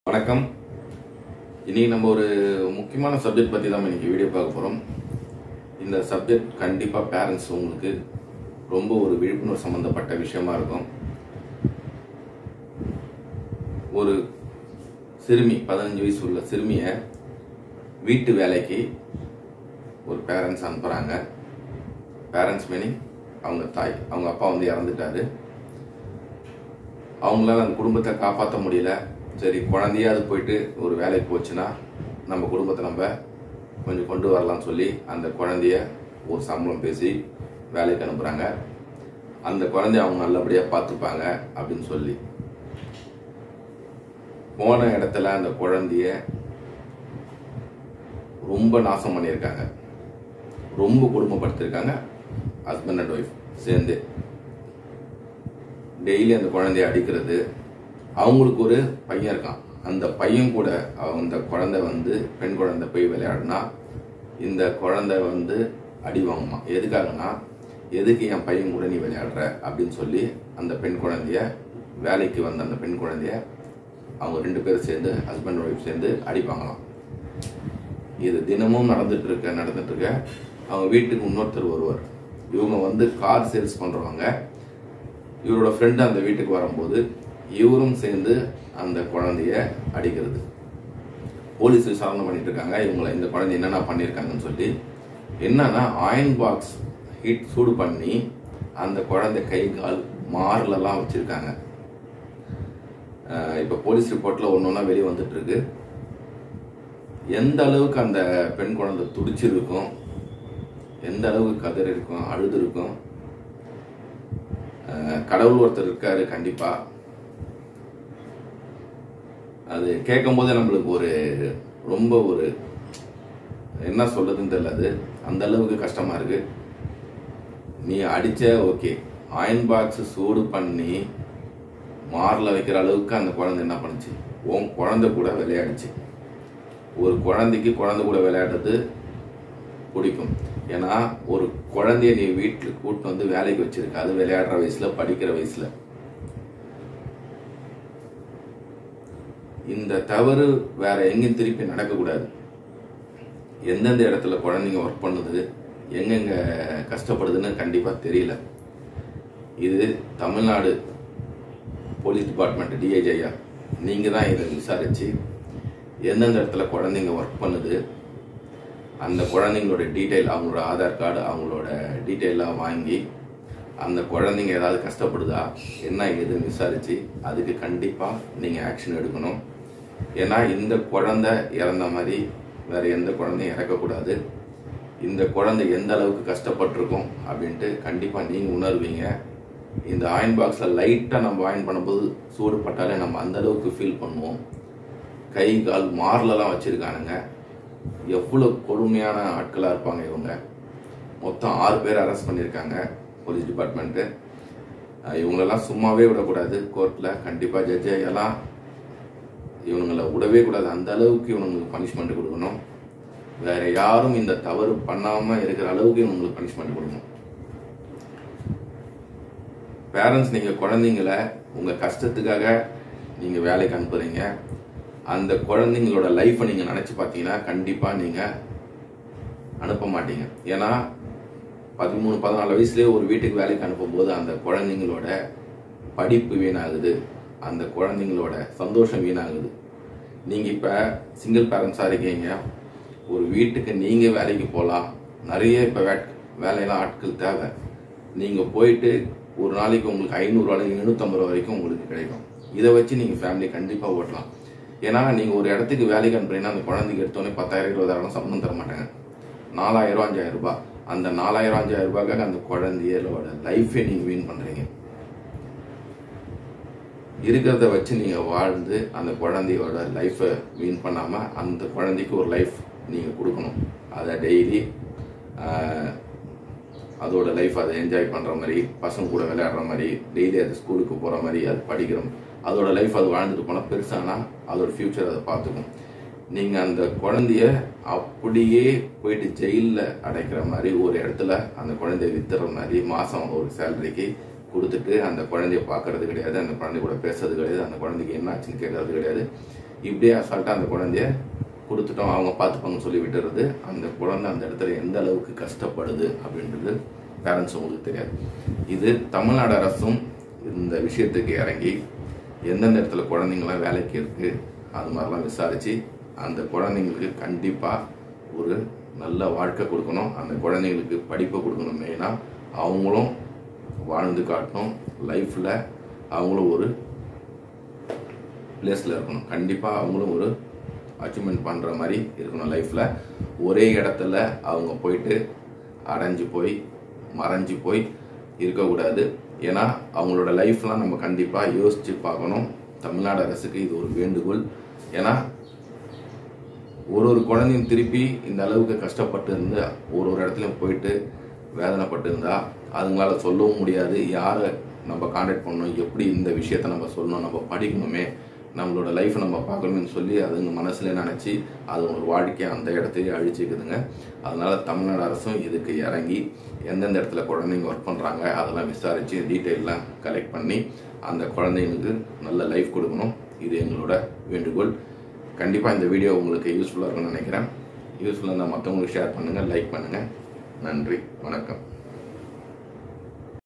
வணக்கம் இன்னைக்கு நம்ம ஒரு முக்கியமான சப்ஜெக்ட் பற்றி தான் இன்னைக்கு வீடியோ பார்க்க போகிறோம் இந்த சப்ஜெக்ட் கண்டிப்பாக பேரண்ட்ஸ் உங்களுக்கு ரொம்ப ஒரு விழிப்புணர்வு சம்மந்தப்பட்ட விஷயமா இருக்கும் ஒரு சிறுமி பதினஞ்சு வயசு உள்ள சிறுமியை வீட்டு வேலைக்கு ஒரு பேரண்ட்ஸ் அனுப்புகிறாங்க பேரண்ட்ஸ் மீனிங் அவங்க தாய் அவங்க அப்பா வந்து இறந்துட்டாரு அவங்களால அந்த குடும்பத்தை காப்பாற்ற முடியல சரி குழந்தையாவது போயிட்டு ஒரு வேலைக்கு போச்சுன்னா நம்ம குடும்பத்தை நம்ம கொஞ்சம் கொண்டு வரலாம்னு சொல்லி அந்த குழந்தைய ஒரு சம்பளம் பேசி வேலைக்கு அனுப்புகிறாங்க அந்த குழந்தைய அவங்க நல்லபடியாக பார்த்துப்பாங்க அப்படின்னு சொல்லி போன இடத்துல அந்த குழந்தைய ரொம்ப நாசம் பண்ணியிருக்காங்க ரொம்ப குடும்பப்படுத்திருக்காங்க ஹஸ்பண்ட் அண்ட் ஒய்ஃப் சேர்ந்து டெய்லி அந்த குழந்தைய அடிக்கிறது அவங்களுக்கு ஒரு பையன் இருக்கான் அந்த பையன் கூட அவங்க அந்த குழந்தை வந்து பெண் குழந்தை போய் விளையாடினா இந்த குழந்தை வந்து அடி வாங்குமா எதுக்காகனா எதுக்கு என் பையன் கூட நீ விளையாடுற அப்படின்னு சொல்லி அந்த பெண் குழந்தைய வேலைக்கு வந்த அந்த பெண் குழந்தைய அவங்க ரெண்டு பேரும் சேர்ந்து ஹஸ்பண்ட் ஒய்ஃப் சேர்ந்து அடிப்பாங்களாம் இது தினமும் நடந்துட்டு இருக்க நடந்துட்டு இருக்க அவங்க வீட்டுக்கு இன்னொருத்தர் வருவார் இவங்க வந்து கார் சேல்ஸ் பண்றவங்க இவரோட ஃப்ரெண்டு அந்த வீட்டுக்கு வரும்போது இவரும் சேர்ந்து அந்த குழந்தைய அடிக்கிறது போலீஸ் விசாரணை பண்ணிட்டு இருக்காங்க இவங்களை இந்த குழந்தை என்னென்ன பண்ணியிருக்காங்கன்னு சொல்லி என்னன்னா அயன் பாக்ஸ் ஹீட் சூடு பண்ணி அந்த குழந்தை கை கால் மார்லெல்லாம் வச்சிருக்காங்க அஹ் இப்ப போலீஸ் ரிப்போர்ட்ல ஒன்று ஒன்றா வெளியே வந்துட்டு இருக்கு எந்த அளவுக்கு அந்த பெண் குழந்தை துடிச்சிருக்கும் எந்த அளவுக்கு கதறி இருக்கும் அழுது இருக்கும் அஹ் கடவுள் ஒருத்தர் இருக்காரு கண்டிப்பா அது கேட்கும் போதே நம்மளுக்கு ஒரு ரொம்ப ஒரு என்ன சொல்றதுன்னு தெரியல அது அந்த அளவுக்கு கஷ்டமா இருக்கு நீ அடிச்ச ஓகே அயன் பாக்ஸ் சூடு பண்ணி மாரில் வைக்கிற அளவுக்கு அந்த குழந்தை என்ன பண்ணுச்சு உன் குழந்தை கூட விளையாடுச்சு ஒரு குழந்தைக்கு குழந்தை கூட விளையாடுறது பிடிக்கும் ஏன்னா ஒரு குழந்தைய நீ வீட்டில் கூட்டு வந்து வேலைக்கு வச்சிருக்க அது விளையாடுற வயசுல படிக்கிற வயசுல இந்த தவறு வேற எங்கேயும் திருப்பி நடக்கக்கூடாது எந்தெந்த இடத்துல குழந்தைங்க ஒர்க் பண்ணுது எங்கெங்க கஷ்டப்படுதுன்னு கண்டிப்பா தெரியல இது தமிழ்நாடு போலீஸ் டிபார்ட்மெண்ட் டிஐஜி ஐயா நீங்க தான் இதை விசாரிச்சு எந்தெந்த இடத்துல குழந்தைங்க ஒர்க் பண்ணுது அந்த குழந்தைங்களோட டீட்டெயில் அவங்களோட ஆதார் கார்டு அவங்களோட டீட்டெயிலாம் வாங்கி அந்த குழந்தைங்க ஏதாவது கஷ்டப்படுதா என்ன ஏதுன்னு விசாரிச்சு அதுக்கு கண்டிப்பா நீங்க ஆக்ஷன் எடுக்கணும் ஏன்னா இந்த குழந்தை இறந்த மாதிரி வேற எந்த குழந்தையும் இறக்கக்கூடாது இந்த குழந்தை எந்த அளவுக்கு கஷ்டப்பட்டிருக்கும் அப்படின்ட்டு கண்டிப்பா நீங்க உணர்வீங்க இந்த அயன் பாக்ஸ்ல லைட்டா நம்ம அயன் பண்ணும்போது சூடு பட்டாலே நம்ம அந்த அளவுக்கு ஃபீல் பண்ணுவோம் கை கால் மார்லெல்லாம் வச்சிருக்கானுங்க எவ்வளவு கொடுமையான ஆட்களா இருப்பாங்க இவங்க மொத்தம் ஆறு பேர் அரெஸ்ட் பண்ணியிருக்காங்க போலீஸ் டிபார்ட்மெண்ட்டு இவங்களெல்லாம் சும்மாவே விடக்கூடாது கோர்ட்ல கண்டிப்பா ஜட்ஜ் எல்லாம் இவனுங்களை விடவே கூடாது அந்த அளவுக்கு இவனுங்களுக்கு பனிஷ்மெண்ட் கொடுக்கணும் வேற யாரும் இந்த தவறு பண்ணாம இருக்கிற அளவுக்கு இவங்களுக்கு பனிஷ்மெண்ட் கொடுக்கணும் பேரண்ட்ஸ் நீங்க குழந்தைங்கள உங்க கஷ்டத்துக்காக நீங்க வேலைக்கு அனுப்புறீங்க அந்த குழந்தைங்களோட லைஃப்பை நீங்க நினைச்சு பார்த்தீங்கன்னா கண்டிப்பா நீங்க அனுப்ப மாட்டீங்க ஏன்னா பதிமூணு பதினாலு வயசுலயே ஒரு வீட்டுக்கு வேலைக்கு அனுப்பும்போது அந்த குழந்தைங்களோட படிப்பு வீணாகுது அந்த குழந்தைங்களோட சந்தோஷம் வீணாகுது நீங்க இப்ப சிங்கிள் பேரண்ட்ஸா இருக்கீங்க ஒரு வீட்டுக்கு நீங்க வேலைக்கு போகலாம் நிறைய இப்ப வே- வேலையெல்லாம் ஆட்கள் தேவை நீங்க போயிட்டு ஒரு நாளைக்கு உங்களுக்கு ஐநூறுரூவா எழுநூத்தம்பது ரூபா வரைக்கும் உங்களுக்கு கிடைக்கும் இதை வச்சு நீங்க ஃபேமிலி கண்டிப்பா ஓட்டலாம் ஏன்னா நீங்க ஒரு இடத்துக்கு வேலைக்கு அனுப்புறீங்கன்னா அந்த குழந்தைக்கு எடுத்தோடனே பத்தாயிரம் இருபதாயிரம் சம்பளம் தர மாட்டாங்க நாலாயிரம் ரூபா, அஞ்சாயிரம் ரூபாய் அந்த நாலாயிரம் அஞ்சாயிரம் ரூபாய்க்காக அந்த குழந்தையோட லைஃபே நீங்க வீண் பண்றீங்க இருக்கிறத வச்சு நீங்க வாழ்ந்து அந்த குழந்தையோட லைஃபை வீண் பண்ணாம அந்த குழந்தைக்கு ஒரு லைஃப் நீங்க கொடுக்கணும் அதை டெய்லி அதோட லைஃப் அதை என்ஜாய் பண்ற மாதிரி பசங்க கூட விளையாடுற மாதிரி டெய்லி அது ஸ்கூலுக்கு போற மாதிரி அது படிக்கிற அதோட லைஃப் அது வாழ்ந்துட்டு போனா பெருசானா அதோட ஃபியூச்சர் அதை பார்த்துக்கும் நீங்க அந்த குழந்தைய அப்படியே போயிட்டு ஜெயில்ல அடைக்கிற மாதிரி ஒரு இடத்துல அந்த குழந்தைய வித்துற மாதிரி மாசம் ஒரு சேலரிக்கு கொடுத்துட்டு அந்த குழந்தைய பார்க்கறது கிடையாது அந்த குழந்தை கூட பேசுறது கிடையாது அந்த குழந்தைக்கு என்ன ஆச்சுன்னு கேட்கறது கிடையாது இப்படியே அசால்ட்டாக அந்த குழந்தைய கொடுத்துட்டோம் அவங்க பார்த்துப்பாங்க சொல்லி விட்டுறது அந்த குழந்தை அந்த இடத்துல எந்த அளவுக்கு கஷ்டப்படுது அப்படின்றது பேரண்ட்ஸ் உங்களுக்கு தெரியாது இது தமிழ்நாடு அரசும் இந்த விஷயத்துக்கு இறங்கி எந்தெந்த இடத்துல குழந்தைங்களாம் வேலைக்கு இருக்கு அது மாதிரிலாம் விசாரித்து அந்த குழந்தைங்களுக்கு கண்டிப்பாக ஒரு நல்ல வாழ்க்கை கொடுக்கணும் அந்த குழந்தைங்களுக்கு படிப்பை கொடுக்கணும் மெயினாக அவங்களும் வாழ்ந்து காட்டணும் லைஃப்பில் அவங்களும் ஒரு பிளேஸில் இருக்கணும் கண்டிப்பாக அவங்களும் ஒரு அச்சீவ்மெண்ட் பண்ணுற மாதிரி இருக்கணும் லைஃப்பில் ஒரே இடத்துல அவங்க போயிட்டு அடைஞ்சு போய் மறைஞ்சு போய் இருக்கக்கூடாது ஏன்னா அவங்களோட லைஃப்லாம் நம்ம கண்டிப்பாக யோசித்து பார்க்கணும் தமிழ்நாடு அரசுக்கு இது ஒரு வேண்டுகோள் ஏன்னா ஒரு ஒரு குழந்தையும் திருப்பி இந்த அளவுக்கு கஷ்டப்பட்டு இருந்து ஒரு ஒரு இடத்துலையும் போயிட்டு வேதனைப்பட்டு இருந்தா அதுங்களால சொல்லவும் முடியாது யாரை நம்ம காண்டாக்ட் பண்ணணும் எப்படி இந்த விஷயத்த நம்ம சொல்லணும் நம்ம படிக்கணுமே நம்மளோட லைஃப்பை நம்ம பார்க்கணும்னு சொல்லி அதுங்க மனசுல நினச்சி அது ஒரு வாழ்க்கையை அந்த இடத்தையே அழிச்சிக்குதுங்க அதனால தமிழ்நாடு அரசும் இதுக்கு இறங்கி எந்தெந்த இடத்துல குழந்தைங்க ஒர்க் பண்ணுறாங்க அதெல்லாம் விசாரித்து டீட்டெயிலாம் கலெக்ட் பண்ணி அந்த குழந்தைங்களுக்கு நல்ல லைஃப் கொடுக்கணும் இது எங்களோட வேண்டுகோள் கண்டிப்பாக இந்த வீடியோ உங்களுக்கு யூஸ்ஃபுல்லாக இருக்கும்னு நினைக்கிறேன் யூஸ்ஃபுல்லாக இருந்தால் மற்றவங்களுக்கு ஷேர் பண்ணுங்கள் லைக் பண்ணுங்கள் நன்றி வணக்கம்